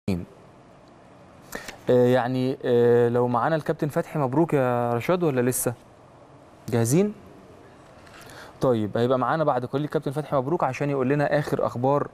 آه، يعني آه، لو معانا الكابتن فتحي مبروك يا رشاد ولا لسه جاهزين طيب هيبقى معانا بعد كل الكابتن فتحي مبروك عشان يقول لنا اخر اخبار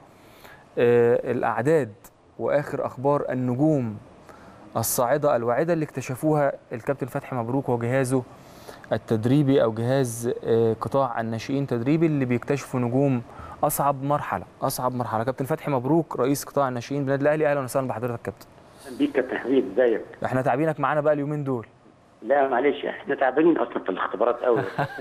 آه، الاعداد واخر اخبار النجوم الصاعده الواعده اللي اكتشفوها الكابتن فتحي مبروك وجهازه التدريبي او جهاز آه، قطاع الناشئين تدريبي اللي بيكتشفوا نجوم اصعب مرحله اصعب مرحله كابتن فتحي مبروك رئيس قطاع الناشئين بالنادي الاهلي اهلا وسهلا بحضرتك كابتن بيك كابتن حبيب ازيك؟ احنا تعبينك معانا بقى اليومين دول لا معلش احنا تعبانين اصلا في الاختبارات قوي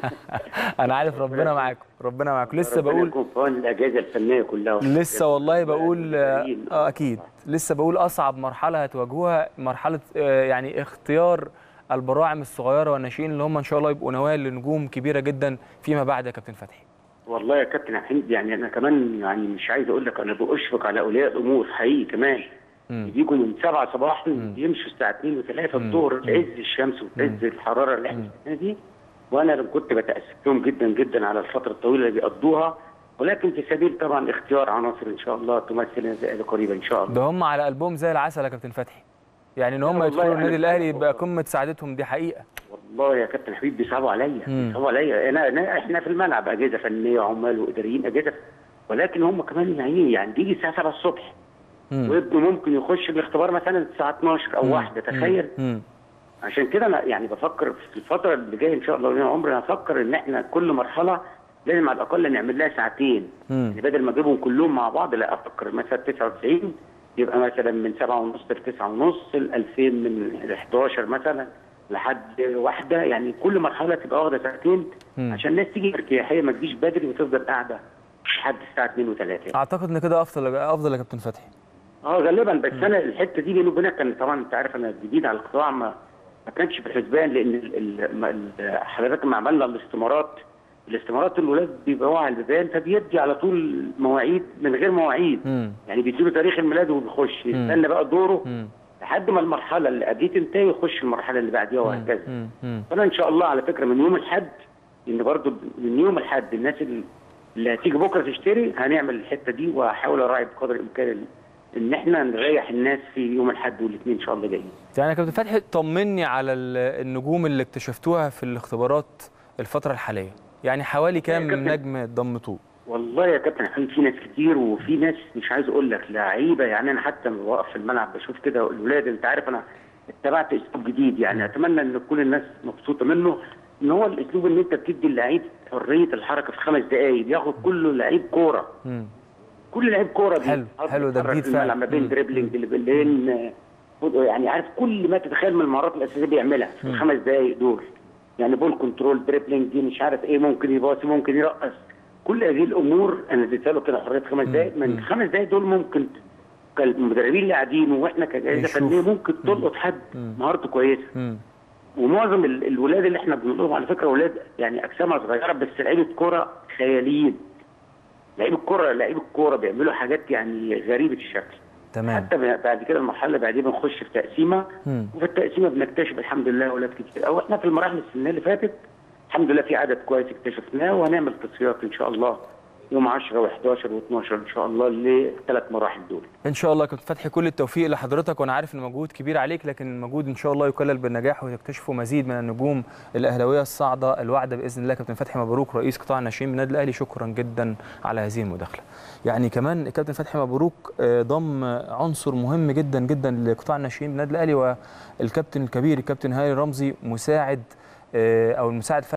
انا عارف ربنا معاكم ربنا معاكم لسه ربنا بقول يكون في عون الاجهزه الفنيه كلها لسه والله بقول المدربين. اه اكيد لسه بقول اصعب مرحله هتواجهوها مرحله آه، يعني اختيار البراعم الصغيره والناشئين اللي هم ان شاء الله يبقوا نواه لنجوم كبيره جدا فيما بعد يا كابتن فتحي والله يا كابتن حبيب يعني انا كمان يعني مش عايز اقول لك انا بأشفق على اولياء الامور حقيقي كمان مم. بيجوا من 7 صباحا يمشوا الساعه 2 و3 الظهر في عز الشمس وفي عز الحراره اللي احنا فيها دي وانا كنت بتاسف لهم جدا جدا على الفتره الطويله اللي بيقضوها ولكن في سبيل طبعا اختيار عناصر ان شاء الله تمثل ذلك قريبا ان شاء الله ده هم على قلبهم زي العسل يا كابتن فتحي يعني ان هم والله يدخلوا أنا النادي الاهلي يبقى والله. قمه سعادتهم دي حقيقه والله يا كابتن حبيب بيصعبوا عليا مم. بيصعبوا عليا انا انا احنا في الملعب اجهزه فنيه عمال واداريين اجهزه ولكن هم كمان يعني يعني بيجي الساعه 7 الصبح مم. وابنه ممكن يخش الاختبار مثلا الساعه 12 او واحدة تخيل مم. عشان كده انا يعني بفكر في الفتره اللي جايه ان شاء الله لنا عمر هفكر ان احنا كل مرحله لازم على الاقل نعمل لها ساعتين مم. يعني بدل ما اجيبهم كلهم مع بعض لا افكر مثلا 99 يبقى مثلا من 7 ونص ل 9 ونص ل 2000 من 11 مثلا لحد واحده يعني كل مرحله تبقى واخده ساعتين مم. عشان الناس تيجي ارتياحيه ما تجيش بدري وتفضل قاعده لحد الساعه 2 و3 اعتقد ان كده افضل افضل يا كابتن فتحي اه غالبا بس انا الحته دي بيني وبينك كان طبعا انت عارف انا جديد على القطاع ما ما كانش في الحسبان لان ال- ال- ما- ال- حضرتك لما عملنا الاستمارات الاستمارات الولاد بيبقوا على البيبان فبيدي على طول مواعيد من غير مواعيد مم. يعني بيديله تاريخ الميلاد وبيخش يستنى بقى دوره مم. لحد ما المرحله اللي قبليه تنتهي يخش المرحله اللي بعديها وهكذا مم. مم. فانا ان شاء الله على فكره من يوم الاحد ان برضو من يوم الاحد الناس اللي- اللي هتيجي بكره تشتري هنعمل الحته دي وهحاول اراعي بقدر الامكان ال- ان احنا نريح الناس في يوم الاحد والاثنين ان شاء الله جايين يعني يا كابتن فتحي طمني على ال- النجوم اللي اكتشفتوها في الاختبارات الفتره الحاليه يعني حوالي كام كابتن- نجم ضمتوه والله يا كابتن حبيب في ناس كتير وفي ناس مش عايز اقول لك لعيبه يعني انا حتى لما بوقف في الملعب بشوف كده الاولاد انت عارف انا اتبعت اسلوب جديد يعني اتمنى ان كل الناس مبسوطه منه ان هو الاسلوب ان انت بتدي اللعيب حريه الحركه في خمس دقائق بياخد كله لعيب كوره مم. كل لعيب كوره حلو، حلو، ده بيتحرك جديد في الملعب فعلا. ما بين مم. دريبلينج بين يعني عارف كل ما تتخيل من المهارات الاساسيه بيعملها في الخمس دقائق دول يعني بول كنترول دريبلينج دي مش عارف ايه ممكن يباصي ممكن يرقص كل هذه الامور انا اديتها له كده حريه خمس دقائق من الخمس دقائق دول ممكن كالمدربين اللي قاعدين واحنا كجائزه يشوف. فنيه ممكن تلقط حد مهارته كويسه مم. ومعظم ال- الولاد اللي احنا بنقولهم على فكره ولاد يعني اجسامها صغيره بس لعيبه كوره خياليين لعيب الكوره لعيب الكوره بيعملوا حاجات يعني غريبه الشكل تمام حتى بعد كده المرحله اللي بعدين بنخش في تقسيمه مم. وفي التقسيمه بنكتشف الحمد لله اولاد كتير او احنا في المراحل السنيه اللي فاتت الحمد لله في عدد كويس اكتشفناه وهنعمل تصفيات ان شاء الله يوم 10 و11 و12 ان شاء الله للثلاث مراحل دول ان شاء الله يا كابتن فتحي كل التوفيق لحضرتك وانا عارف ان مجهود كبير عليك لكن المجهود ان شاء الله يكلل بالنجاح وتكتشفوا مزيد من النجوم الاهلاويه الصاعده الواعده باذن الله كابتن فتحي مبروك رئيس قطاع الناشئين بالنادي الاهلي شكرا جدا على هذه المداخله يعني كمان كابتن فتحي مبروك آه، ضم عنصر مهم جدا جدا لقطاع الناشئين بالنادي الاهلي والكابتن الكبير الكابتن هاني رمزي مساعد آه، او المساعد